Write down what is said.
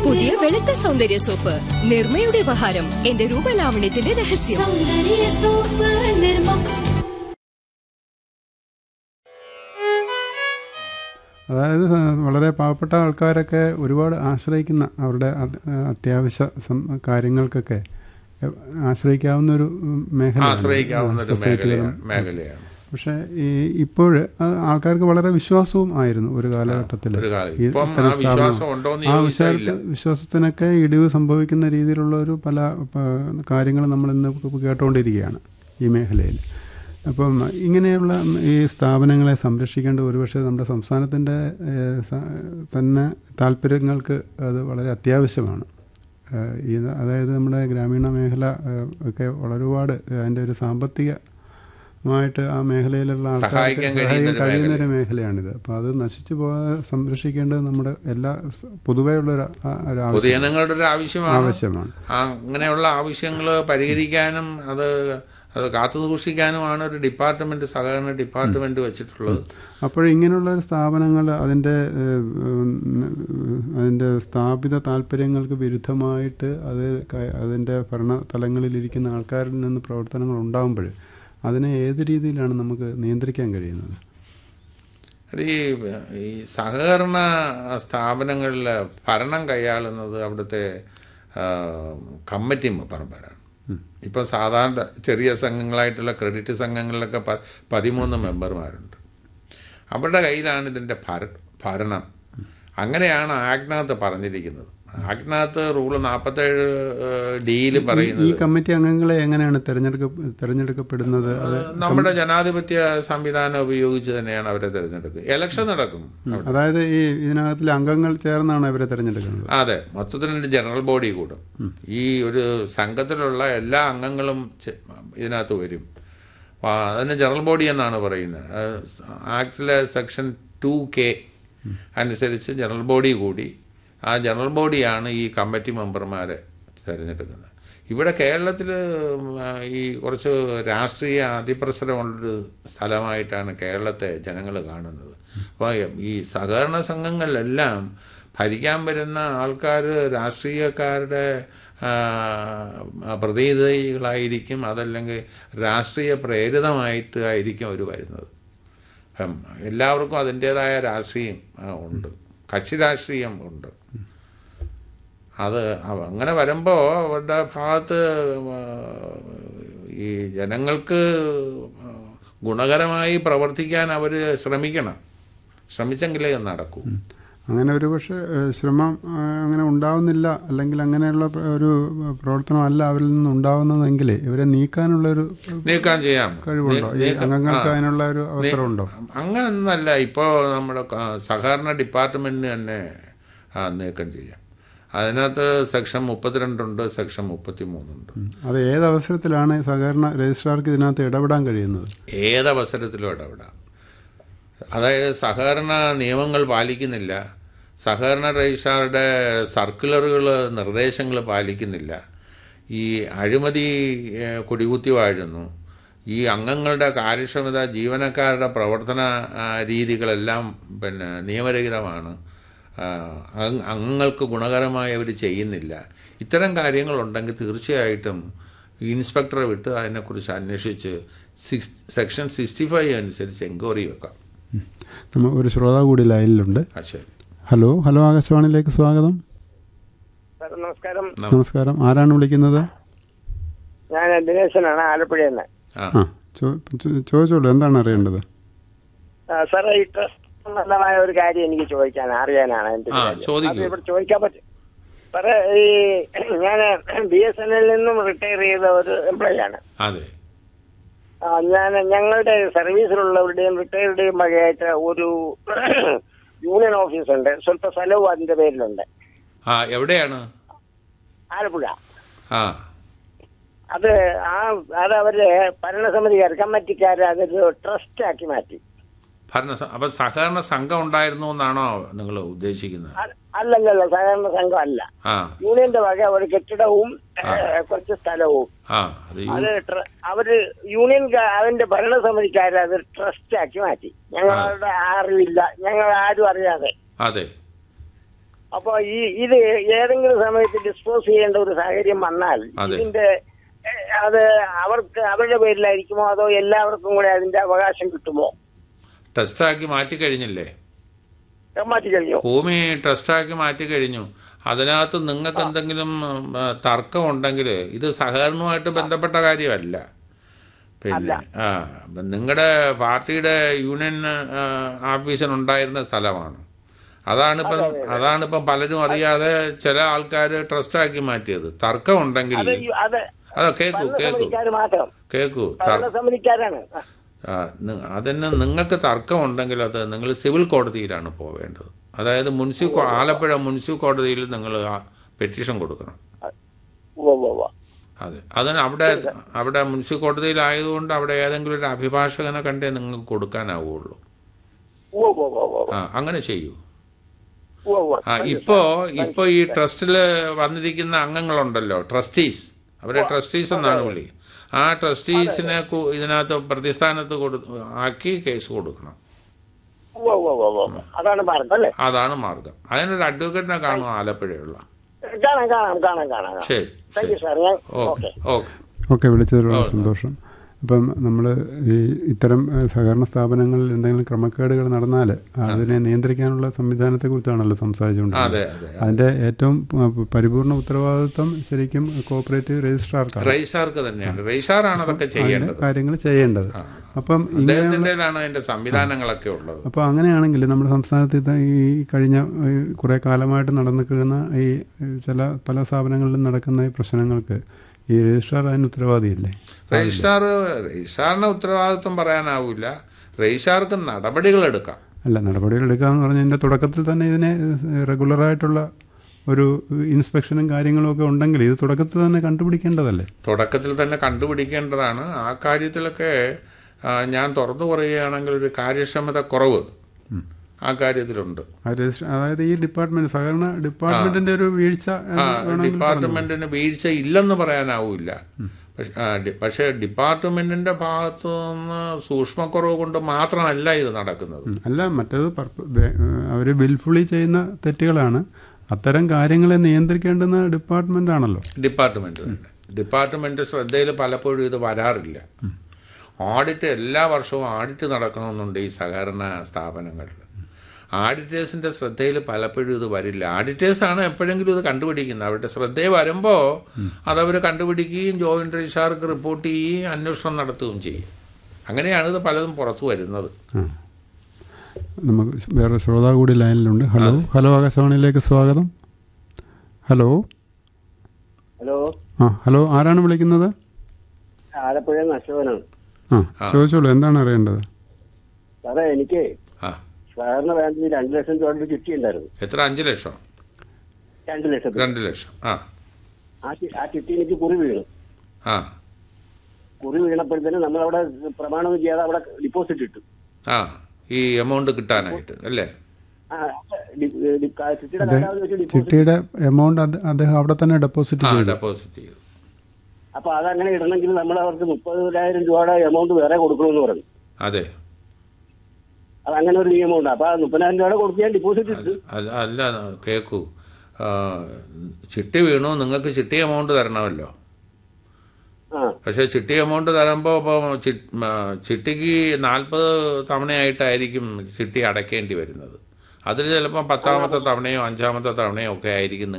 പുതിയ വെളുത്ത സൗന്ദര്യ സോപ്പ് നിർമ്മയുടെ ഉപഹാരം എന്റെ രൂപലാവണ്യത്തിന്റെ രഹസ്യം സൗന്ദര്യ സോപ്പ് നിർമ്മ അതായത് സ- വളരെ പാവപ്പെട്ട ആൾക്കാരൊക്കെ ഒരുപാട് ആശ്രയിക്കുന്ന അവരുടെ അത്- അത്യാവശ്യ സം- കാര്യങ്ങൾക്കൊക്കെ എ- ആശ്രയിക്കാവുന്ന ഒരു ഉം, മേഖലയാണ് ആശ്രയിക്കാവുന്ന ഒരു സൊസൈറ്റികളും. മേഖലയാണ് മേഖലയാണ് പക്ഷേ ഈ ഇപ്പോൾ ആൾക്കാർക്ക് വളരെ വിശ്വാസവും ആയിരുന്നു ഒരു കാലഘട്ടത്തിൽ ഒരു കാലം. ഇപ്പം ആ വിശ്വാസം ഉണ്ടോന്ന് ആ ചോദിച്ചാൽ ഇല്ല. വിശ്വാസ- വിശ്വാസത്തിനൊക്കെ ഇടിവ് സംഭവിക്കുന്ന രീതിയിലുള്ള ഒരു പല കാര്യങ്ങൾ നമ്മൾ ഇന്ന് കേട്ടുകൊണ്ടിരിക്കുകയാണ് ഈ മേഖലയിൽ അപ്പം ഇങ്ങനെയുള്ള ഈ സ്ഥാപനങ്ങളെ സംരക്ഷിക്കേണ്ട ഒരുപക്ഷെ നമ്മുടെ സംസ്ഥാനത്തിൻ്റെ ഏഹ്, സ- തന്നെ താല്പര്യങ്ങൾക്ക് അത് വളരെ അത്യാവശ്യമാണ് ഏഹ്, ഇത് അതായത് നമ്മുടെ ഗ്രാമീണ മേഖല ഏഹ്, ഒക്കെ ഒരുപാട് അതിൻ്റെ ഒരു സാമ്പത്തികമായിട്ട് ആ മേഖലയിലുള്ള ആൾക്കാർക്ക് സഹായിക്കാൻ കഴിയുന്ന ഒരു കഴിയുന്ന ഒരു മേഖലയാണിത് അപ്പോൾ അത് നശിച്ചു പോകാതെ സംരക്ഷിക്കേണ്ടത് നമ്മുടെ എല്ലാ സ- പൊതുവെയുള്ള ഒരു ആ- ഒരു ആവശ്യം പൊതുജനങ്ങളുടെ ഒരു ആവശ്യമാണ് ആവശ്യമാണ് ആ അങ്ങനെയുള്ള ആവശ്യങ്ങൾ പരിഹരിക്കാനും അത് അത് കാത്തു സൂക്ഷിക്കാനുമാണ് ഒരു ഡിപ്പാർട്ട്മെന്റ് സഹകരണ ഡിപ്പാർട്ട്മെന്റ് വെച്ചിട്ടുള്ളത് അപ്പോൾ ഇങ്ങനെയുള്ള ഒരു സ്ഥാപനങ്ങൾ അതിൻ്റെ ഏഹ്, ഉം, അതിൻ്റെ സ്ഥാപിത താല്പര്യങ്ങൾക്ക് വിരുദ്ധമായിട്ട് അത് ക- അതിൻ്റെ ഭരണ തലങ്ങളിലിരിക്കുന്ന ആൾക്കാരിൽ നിന്ന് പ്രവർത്തനങ്ങൾ ഉണ്ടാകുമ്പോൾ അതിനെ ഏത് രീതിയിലാണ് നമുക്ക് നിയന്ത്രിക്കാൻ കഴിയുന്നത് അത് ഈ ഈ സഹകരണ സ്ഥാപനങ്ങളിൽ ഭരണം കൈയാളുന്നത് അവിടുത്തെ ആ, കമ്മിറ്റി മെമ്പർമാരാണ് ഇപ്പം സാധാരണ ചെറിയ സംഘങ്ങളായിട്ടുള്ള ക്രെഡിറ്റ് സംഘങ്ങളിലൊക്കെ പ പതിമൂന്ന് മെമ്പർമാരുണ്ട് അവരുടെ കയ്യിലാണ് ഇതിൻ്റെ ഭര ഭരണം അങ്ങനെയാണ് ആഗ്നകത്ത് പറഞ്ഞിരിക്കുന്നത് ആഗ്നകത്ത് റൂള് നാൽപ്പത്തേഴ് ഡിയിൽ ഈ പറയുന്നത് കമ്മിറ്റി അംഗങ്ങളെ എങ്ങനെയാണ് തിരഞ്ഞെടുക്ക തിരഞ്ഞെടുക്കപ്പെടുന്നത് അത് നമ്മുടെ ജനാധിപത്യ സംവിധാനം ഉപയോഗിച്ച് തന്നെയാണ് അവരെ തിരഞ്ഞെടുക്കുക ഇലക്ഷൻ നടക്കും അതായത് ഈ ഇതിനകത്തിലെ അംഗങ്ങൾ ചേർന്നാണ് ഇവരെ തിരഞ്ഞെടുക്കുന്നത് അതെ മൊത്തത്തിൽ ജനറൽ ബോഡി കൂടും ഈ ഒരു സംഘത്തിലുള്ള എല്ലാ അംഗങ്ങളും ചെ- ഇതിനകത്ത് വരും അപ്പൊ അതിന് ജനറൽ ബോഡി എന്നാണ് പറയുന്നത് അത് ആക്ടിലെ സെക്ഷൻ ടു കെ അനുസരിച്ച് ജനറൽ ബോഡി കൂടി ആ ജനറൽ ബോഡിയാണ് ഈ കമ്മിറ്റി മെമ്പർമാരെ തിരഞ്ഞെടുക്കുന്നത് ഇവിടെ കേരളത്തിൽ ഈ കുറച്ച് രാഷ്ട്രീയ അതിപ്രസരമുള്ളൊരു സ്ഥലമായിട്ടാണ് കേരളത്തെ ജനങ്ങൾ കാണുന്നത് അപ്പോൾ ഈ സഹകരണ സംഘങ്ങളിലെല്ലാം ഭരിക്കാൻ വരുന്ന ആൾക്കാർ രാഷ്ട്രീയക്കാരുടെ ആ, പ്രതിനിധികളായിരിക്കും അതല്ലെങ്കിൽ രാഷ്ട്രീയ പ്രേരിതമായിട്ട് ആയിരിക്കും അവർ വരുന്നത് അപ്പം എല്ലാവർക്കും അതിൻ്റേതായ രാഷ്ട്രീയം ആ, ഉണ്ട് കക്ഷി രാഷ്ട്രീയം ഉണ്ട് അത് അവ- അങ്ങനെ വരുമ്പോൾ അവരുടെ ഭാഗത്ത് ആ, ഈ ജനങ്ങൾക്ക് ഗുണകരമായി പ്രവർത്തിക്കാൻ അവർ ശ്രമിക്കണം ശ്രമിച്ചെങ്കിലേ ഇത് നടക്കൂ അങ്ങനെ ഒരു പക്ഷേ ഏഹ്, ശ്രമം ആ, അങ്ങനെ ഉണ്ടാവുന്നില്ല അല്ലെങ്കിൽ അങ്ങനെയുള്ള പ്ര- ഒരു പ്രവർത്തനമല്ല അവരിൽ നിന്ന് ഉണ്ടാവുന്നതെങ്കിൽ ഇവരെ നീക്കാനുള്ള ഒരു നീക്കം ചെയ്യാം കഴിവുണ്ടോ ഈ നീക്കം- അംഗങ്ങൾക്ക് ആ. അതിനുള്ള ഒരു അവസരമുണ്ടോ അങ്ങനൊന്നല്ല ഇപ്പോൾ നമ്മുടെ ക- സഹകരണ ഡിപ്പാർട്ട്മെന്റിന് തന്നെ ആ, നീക്കം ചെയ്യാം അതിനകത്ത് സെക്ഷൻ മുപ്പത്തിരണ്ടുണ്ട് സെക്ഷൻ മുപ്പത്തി മൂന്നുണ്ട് അത് ഏത് അവസരത്തിലാണ് സഹകരണ രജിസ്ട്രാർക്ക് ഇതിനകത്ത് ഇടപെടാൻ കഴിയുന്നത് ഏതവസരത്തിലും ഇടപെടാം അതായത് സഹകരണ നിയമങ്ങൾ പാലിക്കുന്നില്ല സഹകരണ രജിസ്ട്രാറുടെ സർക്കുലറുകൾ നിർദ്ദേശങ്ങൾ പാലിക്കുന്നില്ല ഈ അഴിമതി ഏഹ്, കൊടികുത്തി വാഴുന്നു ഈ അംഗങ്ങളുടെ കാര്യക്ഷമത ജീവനക്കാരുടെ പ്രവർത്തന ആ, രീതികളെല്ലാം പിന്നെ നിയമരഹിതമാണ് ആ, അംഗ- അംഗങ്ങൾക്ക് ഗുണകരമായി അവർ ചെയ്യുന്നില്ല ഇത്തരം കാര്യങ്ങളുണ്ടെങ്കിൽ തീർച്ചയായിട്ടും ഇൻസ്പെക്ടറെ വിട്ട് അതിനെക്കുറിച്ച് അന്വേഷിച്ച് സിക്സ് സെക്ഷൻ സിക്സ്റ്റി ഫൈവ് അനുസരിച്ച് എൻക്വയറി വെക്കാം നമ്മൾ ഒരു ശ്രോതാവ് കൂടി ലൈനിലുണ്ട് ആ ശരി ഹലോ ഹലോ ആകാശവാണിയിലേക്ക് സ്വാഗതം സാർ നമസ്കാരം നമസ്കാരം ആരാണ് വിളിക്കുന്നത് ഞാൻ ദിനേശനാണ് ആലപ്പുഴയിൽ നിന്ന് ആ ആ ചോ- ചോ- ചോദിച്ചോളൂ എന്താണ് അറിയേണ്ടത് സാറേ ഈ ട്രസ്റ്റ് സംബന്ധമായ ഒരു കാര്യം എനിക്ക് ചോദിക്കാൻ അറിയാനാണ് എന്റെ ആ, കാര്യം. ചോദിക്കൂ. അത് ഇവിടെ ചോദിക്കാൻ പറ്റും സാറേ ഈ ഞാൻ ബി എസ് എൻ എല്ലിൽ നിന്നും റിട്ടയർ ചെയ്ത ഒരു എംപ്ലോയി ആണ് അതെ ആ, ഞാൻ ഞങ്ങളുടെ സർവീസിലുള്ളവരുടെയും റിട്ടയർഡുടെയും വകയായിട്ട് ഒരു യൂണിയൻ ഓഫീസ് ഉണ്ട് സ്വല്പ സ്ഥലവും അതിന്റെ പേരിലുണ്ട് ആ എവിടെയാണ് ആലപ്പുഴ ആ അത് ആ അത് അവര് ഭരണസമിതിക്കാർ കമ്മിറ്റിക്കാർ അതൊരു ട്രസ്റ്റ് ആക്കി മാറ്റി ഭരണ അപ്പം സഹകരണ സംഘം ഉണ്ടായിരുന്നു എന്നാണോ നിങ്ങൾ ഉദ്ദേശിക്കുന്നത് അ- അല്ലല്ലല്ല സഹകരണ സംഘം അല്ല ആ യൂണിയന്റെ വക ഒരു കെട്ടിടവും ഏഹ്, കുറച്ച് സ്ഥലവും ആ അത് ഈ- അത് ട്ര- അവര് യൂണിയൻ ക- അതിന്റെ ഭരണസമിതിക്കാർ അത് ട്രസ്റ്റ് ആക്കി മാറ്റി ഞങ്ങളുടെ അറിവില്ല ഞങ്ങൾ ആരും അറിയാതെ അതെ അപ്പൊ ഈ ഇത് ഏതെങ്കിലും സമയത്ത് ഡിസ്പോസ് ചെയ്യേണ്ട ഒരു സാഹചര്യം വന്നാൽ അതെ. ഇതിന്റെ ഏഹ്, അത് അവർക്ക് അവരുടെ പേരിലായിരിക്കുമോ അതോ എല്ലാവർക്കും കൂടെ അതിന്റെ അവകാശം കിട്ടുമോ ട്രസ്റ്റാക്കി മാറ്റി കഴിഞ്ഞില്ലേ മാറ്റി കഴിഞ്ഞു ഭൂമി ട്രസ്റ്റാക്കി മാറ്റി കഴിഞ്ഞു അതിനകത്ത് നിങ്ങൾക്ക് എന്തെങ്കിലും തർക്കം ഉണ്ടെങ്കിൽ ഇത് സഹകരണവുമായിട്ട് ബന്ധപ്പെട്ട കാര്യമല്ല പിന്നെ ആ നിങ്ങളുടെ പാർട്ടിയുടെ യൂണിയൻ ആ, ഓഫീസിനുണ്ടായിരുന്ന സ്ഥലമാണ് അതാണിപ്പം അതാണിപ്പം പലരും അറിയാതെ ചില ആൾക്കാർ ട്രസ്റ്റാക്കി മാറ്റിയത് തർക്കം ഉണ്ടെങ്കിൽ അത് ഈ- അത് അത് കേക്കൂ കേക്കൂ ഭരണസമിതിക്കാർ മാത്രം കേക്കൂ തർ- ഭരണസമിതിക്കാരാണ് ആ. ആ, നി- അതിന് നിങ്ങൾക്ക് തർക്കമുണ്ടെങ്കിൽ അത് നിങ്ങൾ സിവിൽ കോടതിയിലാണ് പോവേണ്ടത് അതായത് മുനിസിപ്പൽ ആലപ്പുഴ മുനിസിപ്പൽ കോടതിയിൽ നിങ്ങൾ പെറ്റീഷൻ കൊടുക്കണം ഉവ്വ് ഉവ്വ് ഉവ്വ്. അതെ അതിന് അവിടെ അവിടെ മുനിസിപ്പൽ കോടതിയിലായതുകൊണ്ട് അവിടെ ഏതെങ്കിലും ഒരു അഭിഭാഷകനെ കണ്ടേ നിങ്ങൾക്ക് കൊടുക്കാനാവുള്ളൂ ഉവ്വ് ഉവ്വ് ഉവ്വ് ഉവ്വ്. ആ അങ്ങനെ ചെയ്യൂ ഉവ്വ് ഉവ്വ്. ആ ഇപ്പോ ഇപ്പോ ഈ ട്രസ്റ്റിൽ വന്നിരിക്കുന്ന അംഗങ്ങളുണ്ടല്ലോ ട്രസ്റ്റീസ് അവരെ ട്രസ്റ്റീസ് എന്നാണ് വിളി ആ ട്രസ്റ്റീസിനെ കു- ഇതിനകത്ത് പ്രതിസ്ഥാനത്ത് കൊടു ആക്കി കേസ് കൊടുക്കണം ഉവ്വ് ഉവ്വ് ഉവ്വ് ഉവ്വ്. അതാണ് മാർഗം അല്ലേ അതാണ് മാർഗം അതിനൊരു അഡ്വക്കേറ്റിനെ കാണും ആലപ്പുഴയുള്ള കാണാം കാണാം കാണാം കാണാം ശരി താങ്ക് യു ശരി സാർ ഞാൻ ഓക്കെ ഓക്കെ ഓക്കെ ഓക്കെ വിളിച്ചതിൽ വളരെ സന്തോഷം അപ്പം നമ്മൾ ഈ ഇത്തരം ഏഹ്, സഹകരണ സ്ഥാപനങ്ങളിൽ എന്തെങ്കിലും ക്രമക്കേടുകൾ നടന്നാൽ അതിനെ നിയന്ത്രിക്കാനുള്ള സംവിധാനത്തെക്കുറിച്ചാണല്ലോ സംസാരിച്ചുകൊണ്ടിരുന്നത് അതെ അതെ അതിൻ്റെ ഏറ്റവും പ- പരിപൂർണ ഉത്തരവാദിത്വം ശരിക്കും കോപ്പറേറ്റീവ് രജിസ്ട്രാർക്കാണ് റെയ്സാർക്ക് തന്നെയാണ് റെയ്സാറാണ് അതൊക്കെ അതിൻ്റെ ചെയ്യേണ്ടത് കാര്യങ്ങൾ ചെയ്യേണ്ടത് അപ്പം ഇങ്ങനെ അദ്ദേഹത്തിൻ്റെതാണ് അതിന്റെ സംവിധാനങ്ങളൊക്കെ ഉള്ളത് അപ്പോൾ അങ്ങനെയാണെങ്കിൽ നമ്മുടെ സംസ്ഥാനത്ത് ഇത് ഈ കഴിഞ്ഞ ഈ കുറേ കാലമായിട്ട് നടന്നിരിക്കുന്ന ഈ ചില പല സ്ഥാപനങ്ങളിലും നടക്കുന്ന ഈ പ്രശ്നങ്ങൾക്ക് ഈ രജിസ്ട്രാർ അതിന് ഉത്തരവാദിയല്ലേ രജിസ്ട്രാർ രജിസ്ട്രാറിന്റെ ഉത്തരവാദിത്വം പറയാനാവില്ല രജിസ്ട്രാർക്ക് നടപടികൾ എടുക്കാം അല്ല നടപടികൾ എടുക്കാന്ന് പറഞ്ഞാൽ ഇതിൻ്റെ തുടക്കത്തിൽ തന്നെ ഇതിനെ റെഗുലറായിട്ടുള്ള ഒരു ഇൻസ്പെക്ഷനും കാര്യങ്ങളും ഒക്കെ ഉണ്ടെങ്കിൽ ഇത് തുടക്കത്തിൽ തന്നെ കണ്ടുപിടിക്കേണ്ടതല്ലേ തുടക്കത്തിൽ തന്നെ കണ്ടുപിടിക്കേണ്ടതാണ് ആ കാര്യത്തിലൊക്കെ ആ, ഞാൻ തുറന്നു പറയുകയാണെങ്കിൽ ഒരു കാര്യക്ഷമത കുറവ് ആ കാര്യത്തിലുണ്ട് ആ രജിസ്റ്റർ അതായത് ഈ ഡിപ്പാർട്ട്മെന്റ് സഹകരണ ഡിപ്പാർട്ട്മെന്റിന്റെ ഒരു വീഴ്ച എന്ന് ആ വേണമെങ്കിൽ പറഞ്ഞു. ഡിപ്പാർട്ട്മെന്റിന് വീഴ്ച ഇല്ലെന്ന് പറയാനാവില്ല പക്ഷെ ആ, ഡി- പക്ഷേ ഡിപ്പാർട്ട്മെന്റിന്റെ ഭാഗത്തു നിന്ന് സൂക്ഷ്മക്കുറവ് കൊണ്ട് മാത്രമല്ല ഇത് നടക്കുന്നത് ഉം. അല്ല മറ്റേത് അവർ വിൽഫുള്ളി ചെയ്യുന്ന തെറ്റുകളാണ് അത്തരം കാര്യങ്ങളെ നിയന്ത്രിക്കേണ്ടുന്ന ഡിപ്പാർട്ട്മെന്റ് ആണല്ലോ ഡിപ്പാർട്ട്മെന്റ് തന്നെ ഡിപ്പാർട്ട്മെന്റ് ശ്രദ്ധയിൽ പലപ്പോഴും ഇത് വരാറില്ല ഓഡിറ്റ് എല്ലാ വർഷവും ഓഡിറ്റ് നടക്കണമെന്നുണ്ട് ഈ സഹകരണ സ്ഥാപനങ്ങളിൽ ആഡിറ്റേഴ്സിന്റെ ശ്രദ്ധയിൽ പലപ്പോഴും ഇത് വരില്ല ആഡിറ്റേഴ്സാണ് എപ്പോഴെങ്കിലും ഇത് കണ്ടുപിടിക്കുന്നത് അവരുടെ ശ്രദ്ധയിൽ വരുമ്പോൾ അതവർ കണ്ടുപിടിക്കുകയും ജോയിന്റ് രജിസ്ട്രാർക്ക് റിപ്പോർട്ട് ചെയ്യുകയും അന്വേഷണം നടത്തുകയും ചെയ്യും അങ്ങനെയാണ് ഇത് പലതും പുറത്തു വരുന്നത് ആ നമുക്ക് വേറെ ശ്രോതാ കൂടി ലൈനിലുണ്ട് ഹലോ ഹലോ ആകാശവാണിയിലേക്ക് സ്വാഗതം ഹലോ ഹലോ ആ ഹലോ ആരാണ് വിളിക്കുന്നത് ആലപ്പുഴ അശോകനാണ് ആ ചോദിച്ചോളൂ എന്താണ് അറിയേണ്ടത് സാറേ എനിക്ക് ആ സഹകരണ ബാങ്കിൽ രണ്ട് ലക്ഷം രൂപയുടെ ചിട്ടി ഉണ്ടായിരുന്നു എത്ര അഞ്ച് ലക്ഷം രണ്ട് ലക്ഷം രണ്ട് ലക്ഷം ആ ആ ചി- ആ ചിട്ടി എനിക്ക് കുറി വീണു ആ കുറി വീണപ്പോഴത്തേനും നമ്മൾ അവിടെ പ്രമാണം ചെയ്യാതെ അവിടെ ഡിപ്പോസിറ്റ് ഇട്ടു ആ ഈ എമൗണ്ട് കിട്ടാനായിട്ട് അല്ലേ ആ, ഡി- ഡി- കാ- ചിട്ടിയുടെ അതെ കാലാവധി വെച്ച് ഡിപ്പോസിറ്റ് ചിട്ടിയുടെ എമൗണ്ട് അദ്ദേഹം അവിടെ തന്നെ ഡെപ്പോസിറ്റ് ആ ചെയ്തു ഡെപ്പോസിറ്റ് ചെയ്തു അപ്പൊ അതങ്ങനെ ഇടണമെങ്കിൽ നമ്മൾ അവർക്ക് മുപ്പതിനായിരം രൂപയുടെ എമൗണ്ട് വേറെ കൊടുക്കണമെന്ന് പറഞ്ഞു അതെ അത് അങ്ങനെ ഒരു നിയമമുണ്ട് അപ്പൊ ആ മുപ്പതിനായിരം രൂപയുടെ കൊടുത്ത് ഞാൻ ഡിപ്പോസിറ്റ് ഇട്ടു അല്ല അല്ല കേക്കൂ ആ, ചിട്ടി വീണു നിങ്ങൾക്ക് ചിട്ടി എമൗണ്ട് തരണമല്ലോ ആ പക്ഷേ ചിട്ടി എമൗണ്ട് തരുമ്പോൾ ഇപ്പോൾ ചിട്ടിക്ക് നാൽപ്പത് തവണയായിട്ടായിരിക്കും ചിട്ടി അടയ്ക്കേണ്ടി വരുന്നത് അതിൽ ചിലപ്പോൾ പത്താമത്തെ തവണയോ അഞ്ചാമത്തെ തവണയോ ഒക്കെ ആയിരിക്കും